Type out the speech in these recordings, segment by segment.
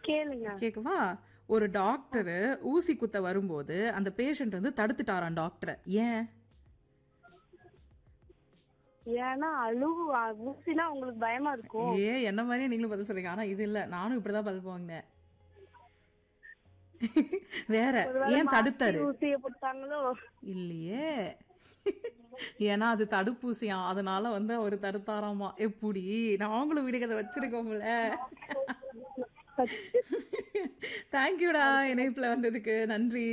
கேளுங்க கேக்கவா ஒரு டாக்டர் ஊசி குத்த வரும்போது அந்த பேஷண்ட் வந்து தடுத்துட்டாராம் டாக்டரை ஏன் ஏன்னா அழுவு அ- ஊசினா உங்களுக்கு பயமா இருக்கும் ஏ என்ன மாதிரியே நீங்களும் பதில் சொல்றீங்க ஆனா இது இல்ல நானும் இப்படிதான் பதில் போவாங்க வேற ஒருவேளை ஏன் மாத்தி தடுத்தாரு ஊசிய போட்டாங்களோ இல்லையே ஏன்னா அது தடுப்பூசியா அதனால வந்து அவர் தடுத்தாராமா எப்படி நாங்களும் விடுகதை வச்சிருக்கோம்ல தேங்க்யூடா இணைப்புல வந்ததுக்கு நன்றி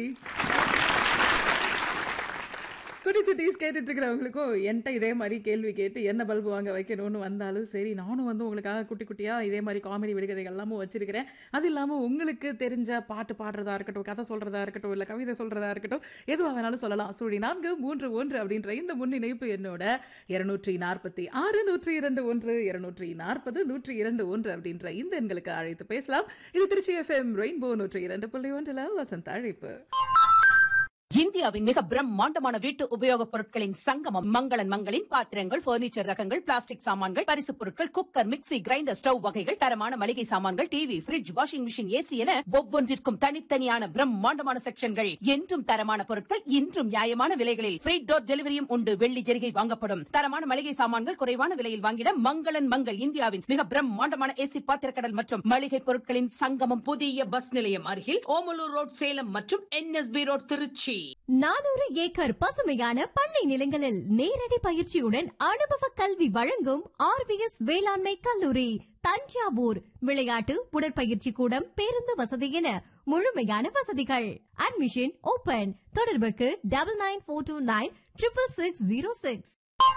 குட்டி சுட்டீஸ் கேட்டுட்டு இருக்கிறவங்களுக்கும் என்கிட்ட இதே மாதிரி கேள்வி கேட்டு என்ன பல்பு வாங்க வைக்கணும்னு வந்தாலும் சரி நானும் வந்து உங்களுக்காக குட்டி குட்டியா இதே மாதிரி காமெடி விடுகதைகள் எல்லாமும் வச்சிருக்கிறேன் அது இல்லாம உங்களுக்கு தெரிஞ்ச பாட்டு பாடுறதா இருக்கட்டும் கதை சொல்றதா இருக்கட்டும் இல்ல கவிதை சொல்றதா இருக்கட்டும் எதுவாக வேணாலும் சொல்லலாம் சுழி நான்கு மூன்று ஒன்று அப்படின்ற இந்த முன்னிணைப்பு என்னோட இருநூற்றி நாற்பத்தி ஆறு நூற்றி இரண்டு ஒன்று இருநூற்றி நாற்பது நூற்றி இரண்டு ஒன்று அப்படின்ற இந்த எண்களுக்கு அழைத்து பேசலாம் இது திருச்சி எஃப்எம் ரெயின்போ நூற்றி இரண்டு புள்ளி ஒன்றில் வசந்த அழைப்பு இந்தியாவின் மிக பிரம்மாண்டமான வீட்டு உபயோகப் பொருட்களின் சங்கமம் மங்களன் மங்களின் பாத்திரங்கள் பர்னிச்சர் ரகங்கள் பிளாஸ்டிக் சாமான்கள் பரிசுப் பொருட்கள் குக்கர் மிக்ஸி கிரைண்டர் ஸ்டவ் வகைகள் தரமான மளிகை சாமான்கள் TV fridge washing machine AC என ஒவ்வொன்றிற்கும் தனித்தனியான பிரம்மாண்டமான செக்ஷன்கள் என்றும் தரமான பொருட்கள் இன்றும் நியாயமான விலைகளில் ஃப்ரீ டோர் டெலிவரியும் உண்டு வெள்ளி ஜெரிகை வாங்கப்படும் தரமான மளிகை சாமான்கள் குறைவான விலையில் வாங்கிட மங்களன் மங்கள் இந்தியாவின் மிக பிரம்மாண்டமான ஏசி பாத்திரக்கடல் மற்றும் மளிகை பொருட்களின் சங்கமம் புதிய பஸ் நிலையம் அருகில் ஓமலூர் ரோட் சேலம் மற்றும் என்எஸ்பி ரோட் திருச்சி நானூறு ஏக்கர் பசுமையான பண்ணை நிலங்களில் நேரடி பயிற்சியுடன் அனுபவ கல்வி வழங்கும் ஆர்விஎஸ் வேளாண்மை கல்லூரி தஞ்சாவூர் விளையாட்டு உடற்பயிற்சி கூடம் பேருந்து வசதி என முழுமையான வசதிகள் அட்மிஷன் ஓபன் தொடர்புக்கு double nine four two nine triple six zero six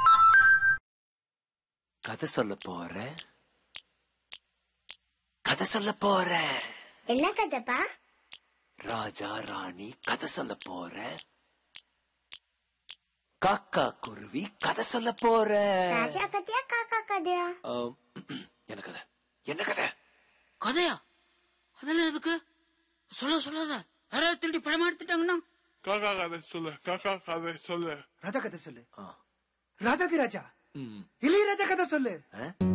கதை சொல்ல போறேன் கதை சொல்ல போறேன் என்ன கதைப்பா ராஜா ராணி கதை சொல்ல போறேன் காக்கா குருவி கதை சொல்ல போறேன் ராஜா கதையா காக்கா கதையா ஆம், என்ன கதை என்ன கதை கதையா அதெல்லாம் எதுக்கு சொல்ல சொல்லாத யாராவது திருடி படமா எடுத்துட்டாங்கன்னா காக்கா கதை சொல்லு காக்கா கதை சொல்லு ராஜா கதை சொல்லு ஆ. ராஜாதி ராஜா ம். இளையராஜா கதை சொல்லு ஆ?